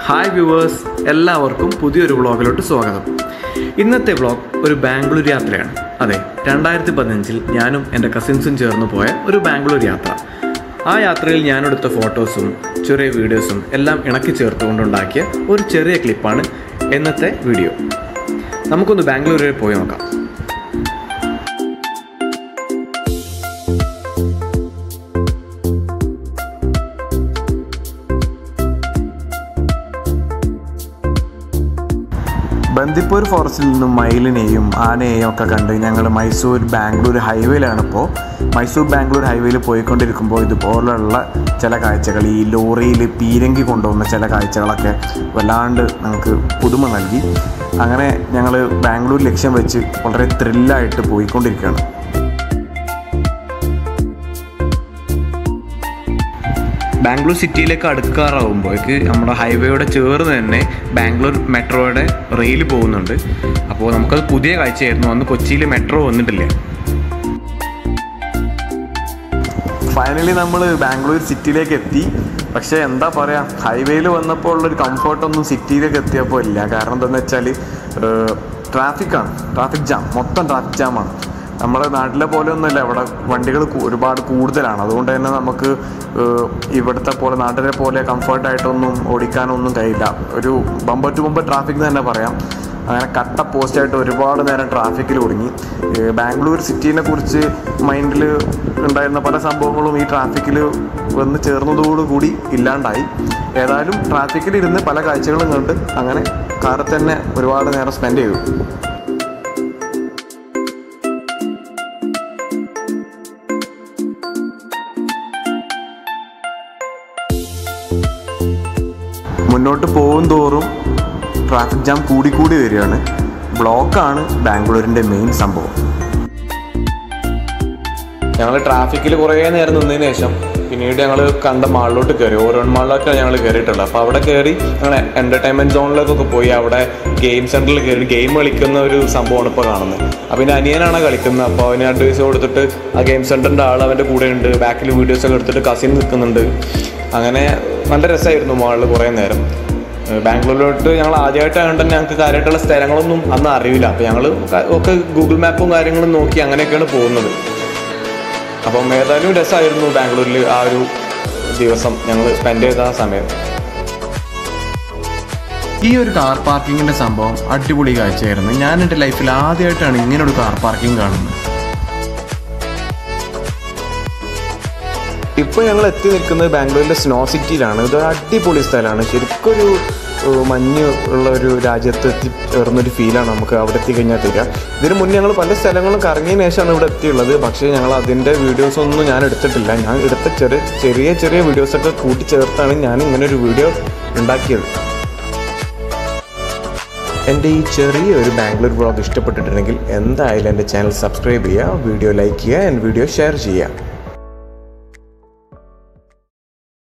hi viewers എല്ലാവർക്കും പുതിയൊരു വ്ളോഗിലോട്ട് സ്വാഗതം ഇന്നത്തെ വ്ളോഗ് ഒരു ബാംഗ്ലൂർ യാത്രയാണ് അതെ രണ്ടായിരത്തി പതിനഞ്ചിൽ ഞാനും എൻ്റെ കസിൻസും ചേർന്ന് പോയ ഒരു ബാംഗ്ലൂർ യാത്ര ആ യാത്രയിൽ ഞാനെടുത്ത ഫോട്ടോസും ചെറിയ വീഡിയോസും എല്ലാം ഇണക്കി ചേർത്തുകൊണ്ടുണ്ടാക്കിയ ഒരു ചെറിയ ക്ലിപ്പാണ് ഇന്നത്തെ വീഡിയോ നമുക്കൊന്ന് ബാംഗ്ലൂരിൽ പോയി നോക്കാം ബന്ദിപ്പൂർ ഫോറസ്റ്റിൽ നിന്നും മയിലിനെയും ആനയെയും ഒക്കെ കണ്ട് ഞങ്ങൾ മൈസൂർ ബാംഗ്ലൂർ ഹൈവേയിലാണ് ഇപ്പോൾ മൈസൂർ ബാംഗ്ലൂർ ഹൈവേയിൽ പോയിക്കൊണ്ടിരിക്കുമ്പോൾ ഇതുപോലുള്ള ചില കാഴ്ചകൾ ഈ ലോറിയിൽ പീരങ്കി കൊണ്ടുവന്ന ചില കാഴ്ചകളൊക്കെ വല്ലാണ്ട് ഞങ്ങൾക്ക് പുതുമ നൽകി അങ്ങനെ ഞങ്ങൾ ബാംഗ്ലൂർ ലക്ഷ്യം വെച്ച് വളരെ ത്രില്ലായിട്ട് പോയിക്കൊണ്ടിരിക്കുകയാണ് ബാംഗ്ലൂർ സിറ്റിയിലേക്ക് അടുക്കാറാവുമ്പോഴേക്ക് നമ്മുടെ ഹൈവേയുടെ ചേർന്ന് തന്നെ ബാംഗ്ലൂർ മെട്രോയുടെ റെയിൽ പോകുന്നുണ്ട് അപ്പോൾ നമുക്കത് പുതിയ കാഴ്ചയായിരുന്നു അന്ന് കൊച്ചിയിൽ മെട്രോ വന്നിട്ടില്ല ഫൈനലി നമ്മൾ ബാംഗ്ലൂർ സിറ്റിയിലേക്ക് എത്തി പക്ഷേ എന്താ പറയുക ഹൈവേയിൽ വന്നപ്പോൾ ഉള്ളൊരു കംഫർട്ടൊന്നും സിറ്റിയിലേക്ക് എത്തിയപ്പോൾ ഇല്ല കാരണം എന്താണെന്ന് വെച്ചാൽ ട്രാഫിക്കാണ് ട്രാഫിക് ജാം മൊത്തം ട്രാഫിക് ജാമാണ് നമ്മുടെ നാട്ടിലെ പോലെ ഒന്നുമല്ല ഇവിടെ വണ്ടികൾ ഒരുപാട് കൂടുതലാണ് അതുകൊണ്ട് തന്നെ നമുക്ക് ഏഹ്, ഇവിടുത്തെ പോലെ നാട്ടിലെ പോലെ കംഫർട്ടായിട്ടൊന്നും ഓടിക്കാനൊന്നും കഴിയില്ല ഒരു ബമ്പർ ടു ബമ്പർ ട്രാഫിക് തന്നെ പറയാം അങ്ങനെ കട്ട പോസ്റ്റായിട്ട് ഒരുപാട് നേരം ട്രാഫിക്കിൽ കുടുങ്ങി ഏഹ്, ബാംഗ്ലൂർ സിറ്റീനെ കുറിച്ച് മൈൻഡിൽ ഉണ്ടായിരുന്ന പല സംഭവങ്ങളും ഈ ട്രാഫിക്കിൽ വന്ന് ചേർന്നതോടുകൂടി ഇല്ലാണ്ടായി ഏതായാലും ട്രാഫിക്കിൽ ഇരുന്ന് പല കാഴ്ചകളും കണ്ട് അങ്ങനെ കാറിൽ തന്നെ ഒരുപാട് നേരം സ്പെൻഡ് ചെയ്തു മുന്നോട്ട് പോകും തോറും ട്രാഫിക് ജാം കൂടിക്കൂടി വരികയാണ് ബ്ലോക്കാണ് ബാംഗ്ലൂരിൻ്റെ മെയിൻ സംഭവം ഞങ്ങൾ ട്രാഫിക്കിൽ കുറേ നേരം നിന്നതിന് ശേഷം പിന്നീട് ഞങ്ങൾ കണ്ട മാളിലോട്ട് കയറി ഓരോ മാളിലൊക്കെ ഞങ്ങൾ കയറിയിട്ടുള്ളത് അപ്പോൾ അവിടെ കയറി ഞങ്ങൾ എൻ്റർടൈൻമെൻറ്റ് സോണിലേക്കൊക്കെ പോയി അവിടെ ഗെയിം സെൻറ്ററിൽ കയറി ഗെയിം കളിക്കുന്ന ഒരു സംഭവമാണ് ഇപ്പോൾ കാണുന്നത് അപ്പോൾ എൻ്റെ അനിയനാണ് കളിക്കുന്നത് അപ്പോൾ അവന് അഡ്വൈസ് കൊടുത്തിട്ട് ആ ഗെയിം സെൻറ്ററിൻ്റെ ആൾ അവൻ്റെ കൂടെ ഉണ്ട് ബാക്കിൽ വീഡിയോസൊക്കെ എടുത്തിട്ട് കസിൻ നിൽക്കുന്നുണ്ട് അങ്ങനെ നല്ല രസമായിരുന്നു മാളിൽ കുറേ നേരം ഏഹ് ബാംഗ്ലൂരിലോട്ട് ഞങ്ങൾ ആദ്യമായിട്ടായതുകൊണ്ട് തന്നെ ഞങ്ങൾക്ക് കാര്യമായിട്ടുള്ള സ്ഥലങ്ങളൊന്നും അന്ന് അറിയില്ല അപ്പോൾ ഞങ്ങൾ ഒക്കെ ഗൂഗിൾ മാപ്പും കാര്യങ്ങളും നോക്കി അങ്ങനെയൊക്കെയാണ് പോകുന്നത് അപ്പം ഏതായാലും രസമായിരുന്നു ബാംഗ്ലൂരിൽ ആ ഒരു ദിവസം ഞങ്ങൾ സ്പെൻഡ് ചെയ്ത ആ സമയം ഈ ഒരു കാർ പാർക്കിങ്ങിന്റെ സംഭവം അടിപൊളി കാഴ്ചയായിരുന്നു ഞാൻ എൻ്റെ ലൈഫിൽ ആദ്യമായിട്ടാണ് ഇങ്ങനെ ഒരു കാർ പാർക്കിംഗ് കാണുന്നത് ഇപ്പോൾ ഞങ്ങൾ എത്തി നിൽക്കുന്നത് ബാംഗ്ലൂരിലെ സ്നോ സിറ്റിയിലാണ് ഇതൊരു അടിപൊളി സ്ഥലമാണ് ശരിക്കൊരു ഏഹ്, മഞ്ഞ് ഉള്ള ഒരു രാജ്യത്ത് എത്തി ചേർന്നൊരു ഫീലാണ് നമുക്ക് അവിടെ എത്തിക്കഴിഞ്ഞാൽ തരിക ഇതിന് മുന്നേ ഞങ്ങൾ പല സ്ഥലങ്ങളും കറങ്ങിയതിന് ശേഷമാണ് ഇവിടെ എത്തിയുള്ളത് പക്ഷേ ഞങ്ങൾ അതിൻ്റെ വീഡിയോസ് ഒന്നും ഞാൻ എടുത്തിട്ടില്ല ഞാൻ എടുത്ത ചെറിയ ചെറിയ ചെറിയ വീഡിയോസൊക്കെ കൂട്ടിച്ചേർത്താണ് ഞാൻ ഇങ്ങനെ ഒരു വീഡിയോ ഉണ്ടാക്കിയത് എൻ്റെ ഈ ചെറിയ ഒരു ബാംഗ്ലൂർ വ്ളോഗ് ഇഷ്ടപ്പെട്ടിട്ടുണ്ടെങ്കിൽ എന്തായാലും എൻ്റെ ചാനൽ സബ്സ്ക്രൈബ് ചെയ്യുക വീഡിയോ ലൈക്ക് ചെയ്യുക ആൻഡ് വീഡിയോ ഷെയർ ചെയ്യുക